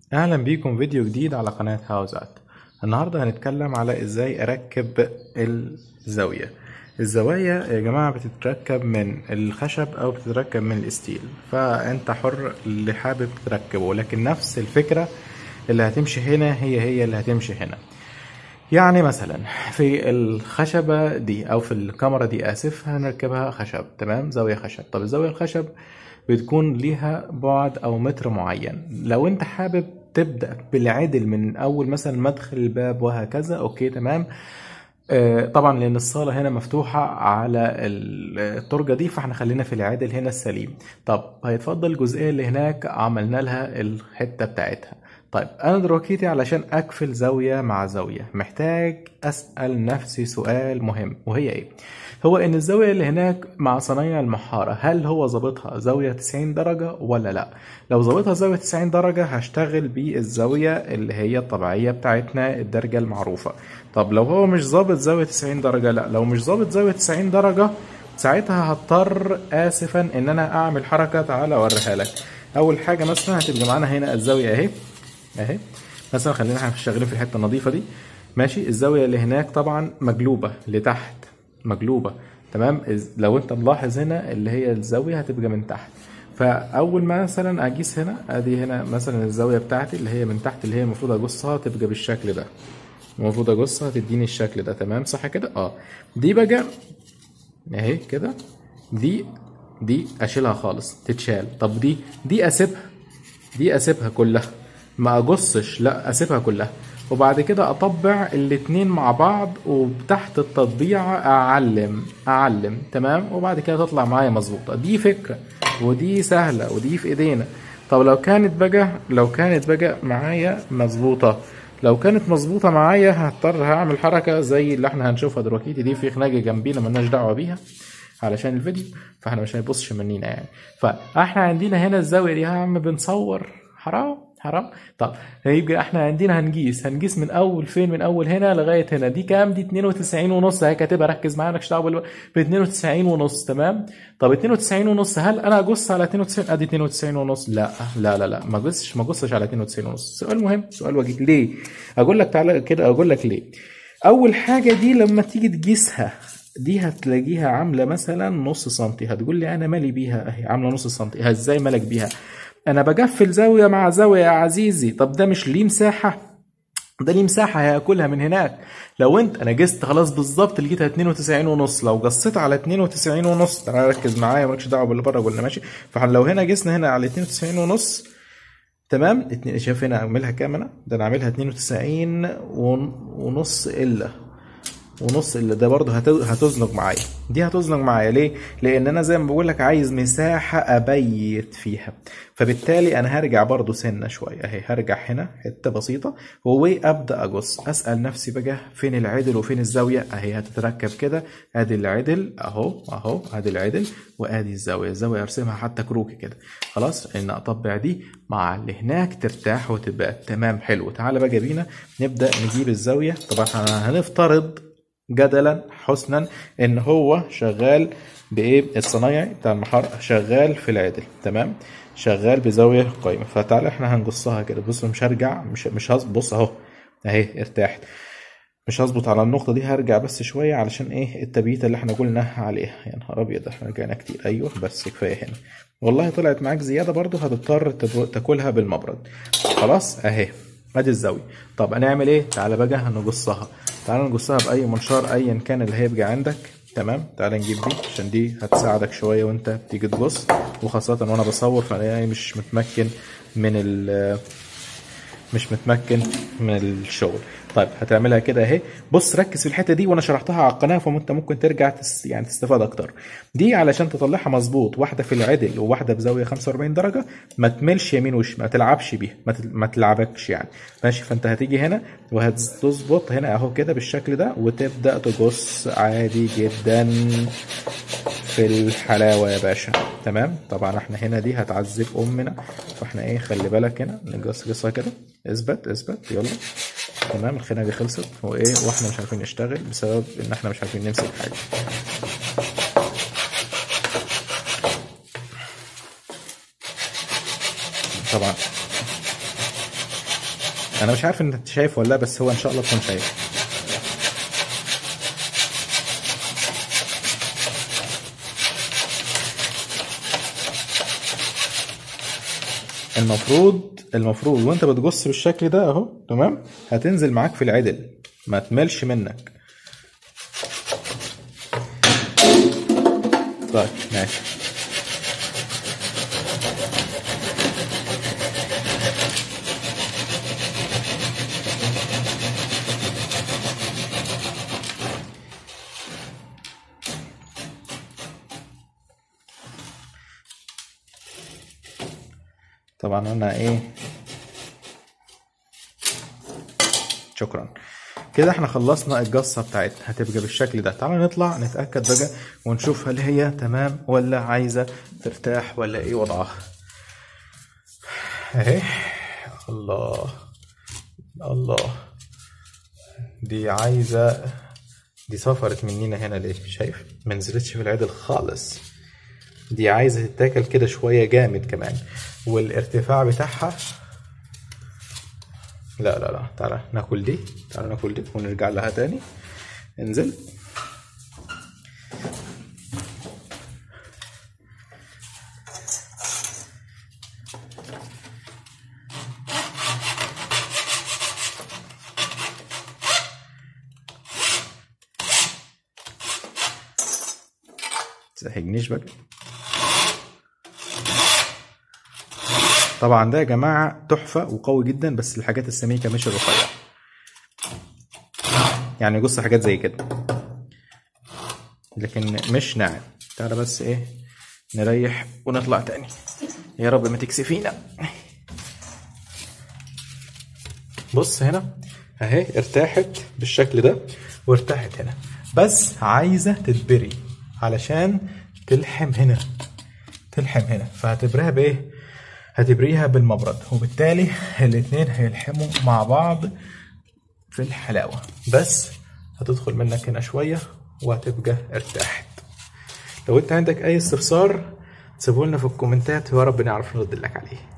اهلا بيكم فيديو جديد على قناة هاوزات النهاردة هنتكلم على ازاي اركب الزاوية الزوايا يا جماعة بتتركب من الخشب او بتتركب من الستيل فانت حر اللي حابب تركبه لكن نفس الفكرة اللي هتمشي هنا هي هي اللي هتمشي هنا يعني مثلا في الخشبة دي او في الكاميرا دي اسف هنركبها خشب تمام زاوية خشب طب الزاوية الخشب بتكون ليها بعد او متر معين لو انت حابب تبدا بالعدل من اول مثلا مدخل الباب وهكذا اوكي تمام آه، طبعا لان الصاله هنا مفتوحه على ال- الترجه دي فاحنا خلينا في العادل هنا السليم طب هيتفضل الجزئيه اللي هناك عملنا لها الحته بتاعتها طيب انا دلوقتي علشان اكفل زاويه مع زاويه محتاج اسال نفسي سؤال مهم وهي ايه هو ان الزاويه اللي هناك مع صنايع المحاره هل هو ظابطها زاويه 90 درجه ولا لا لو ظابطها زاويه 90 درجه هشتغل بالزاويه اللي هي الطبيعيه بتاعتنا الدرجه المعروفه طب لو هو مش ظابط زاويه 90 درجه لا لو مش ظابط زاويه 90 درجه ساعتها هضطر اسفا ان انا اعمل حركه تعالى اوريها لك اول حاجه مثلا هتبقى معانا هنا الزاويه اهي اهي مثلا خلينا احنا شغالين في الحته النظيفه دي ماشي الزاويه اللي هناك طبعا مقلوبه لتحت مقلوبه تمام إز- لو انت ملاحظ هنا اللي هي الزاويه هتبقى من تحت فاول ما مثلا اقيس هنا ادي هنا مثلا الزاويه بتاعتي اللي هي من تحت اللي هي المفروض اقصها تبقى بالشكل ده المفروض اقصها تديني الشكل ده تمام صح كده اه دي بقى اهي كده دي دي اشيلها خالص تتشال طب دي دي اسيبها دي اسيبها كلها ما اجصش لا اسيبها كلها وبعد كده اطبع الاتنين مع بعض وتحت التطبيع اعلم اعلم تمام وبعد كده تطلع معايا مظبوطه دي فكره ودي سهله ودي في ايدينا طب لو كانت بقى لو كانت بقى معايا مظبوطه لو كانت مظبوطه معايا هضطر هعمل حركه زي اللي احنا هنشوفها دلوقتي دي في خناقه جنبينا ملناش دعوه بيها علشان الفيديو فاحنا مش هيبصش منينا يعني فاحنا عندنا هنا الزاويه دي يا عم بنصور حرام حرام طب هيبقى احنا عندنا هنقيس هنقيس من اول فين من اول هنا لغايه هنا دي كام دي 92 ونص هي كاتبها ركز معايا مالكش دعوه بال- ب 92 ونص تمام طب 92 ونص هل انا اقص على 92 ادي 92 ونص لا لا لا لا ما اقصش ما اقصش على 92 ونص سؤال مهم سؤال وجيه ليه اقول لك تعالى كده اقول لك ليه اول حاجه دي لما تيجي تقيسها دي هتلاقيها عامله مثلا نص سنتي هتقول لي انا مالي بيها اهي عامله نص سنتي ها ازاي مالك بيها انا بقفل زاويه مع زاويه يا عزيزي طب ده مش ليه مساحه ده ليه مساحه هياكلها من هناك لو انت انا قست خلاص بالظبط لقيتها 92 ونص لو قصيت على 92 ونص تعالى ركز معايا مالكش دعوه باللي بره ولا ماشي فلو هنا قسنا هنا على 92 ونص تمام اتنين- شايف هنا اعملها كام انا ده انا عاملها 92 ون- ونص الا ونص اللي ده برضه هت- هتزنق معايا دي هتزنق معايا ليه لان انا زي ما بقول لك عايز مساحه ابيت فيها فبالتالي انا هرجع برضه سنه شويه اهي هرجع هنا حته بسيطه وابدا اقص اسال نفسي بقى فين العدل وفين الزاويه اهي هتتركب كده ادي العدل اهو اهو ادي العدل وادي الزاويه الزاويه ارسمها حتى كروكي كده خلاص ان اطبع دي مع اللي هناك ترتاح وتبقى تمام حلو تعالى بقى بينا نبدا نجيب الزاويه طبعا احنا هنفترض جدلا حسنا ان هو شغال بايه الصنايعي بتاع المحار شغال في العدل تمام شغال بزاويه قايمه فتعالى احنا هنقصها كده بص مش هرجع مش مش هظبط بص اهو اهي ارتاحت مش هظبط على النقطه دي هرجع بس شويه علشان ايه التبييته اللي احنا قلناها عليها يا نهار ابيض احنا رجعنا كتير ايوه بس كفايه هنا والله طلعت معاك زياده برضو هتضطر تب- تاكلها بالمبرد خلاص اهي ادي الزاويه طب هنعمل ايه تعالى بقى هنقصها تعالى نقصها باي منشار ايا كان اللي هيبقى عندك تمام تعالى نجيب دي عشان دي هتساعدك شويه وانت بتيجي تقص وخاصه وانا بصور فانا مش متمكن من ال مش متمكن من الشغل طيب هتعملها كده اهي بص ركز في الحته دي وانا شرحتها على القناه فانت ممكن ترجع تس يعني تستفاد اكتر دي علشان تطلعها مظبوط واحده في العدل وواحده بزاويه 45 درجه ما تملش يمين وشمال ما تلعبش بيها ما, تل... ما تلعبكش يعني ماشي فانت هتيجي هنا وهتظبط هنا اهو كده بالشكل ده وتبدا تقص عادي جدا في الحلاوه يا باشا تمام طبعا احنا هنا دي هتعذب امنا فاحنا ايه خلي بالك هنا نقص قصه كده اثبت اثبت يلا تمام الخناقه دي خلصت وايه واحنا مش عارفين نشتغل بسبب ان احنا مش عارفين نمسك حاجه طبعا انا مش عارف ان انت شايف ولا لا بس هو ان شاء الله تكون شايف المفروض المفروض وانت بتجص بالشكل ده اهو تمام هتنزل معاك في العدل ما تملش منك طيب ماشي طبعا انا ايه شكرا كده احنا خلصنا الجصة بتاعتنا هتبقى بالشكل ده تعالوا نطلع نتأكد بقى ونشوف هل هي تمام ولا عايزة ترتاح ولا ايه وضعها اهي الله الله دي عايزة دي سفرت مننا هنا ليه شايف منزلتش في العدل خالص دي عايزة تتاكل كده شوية جامد كمان والارتفاع بتاعها لا لا لا تعالى ناكل دي تعالى ناكل دي ونرجع لها تاني انزل تزهقنيش بقى طبعا ده يا جماعة تحفة وقوي جدا بس الحاجات السميكة مش الرفيعة يعني يقص حاجات زي كده لكن مش ناعم تعالى بس ايه نريح ونطلع تاني يا رب ما تكسفينا بص هنا اهي ارتاحت بالشكل ده وارتاحت هنا بس عايزة تتبري علشان تلحم هنا تلحم هنا فهتبريها بايه هتبريها بالمبرد وبالتالي الاتنين هيلحموا مع بعض في الحلاوة بس هتدخل منك هنا شوية وهتبقى ارتاحت لو انت عندك اي استفسار سيبولنا في الكومنتات ويا رب نعرف نرد لك عليه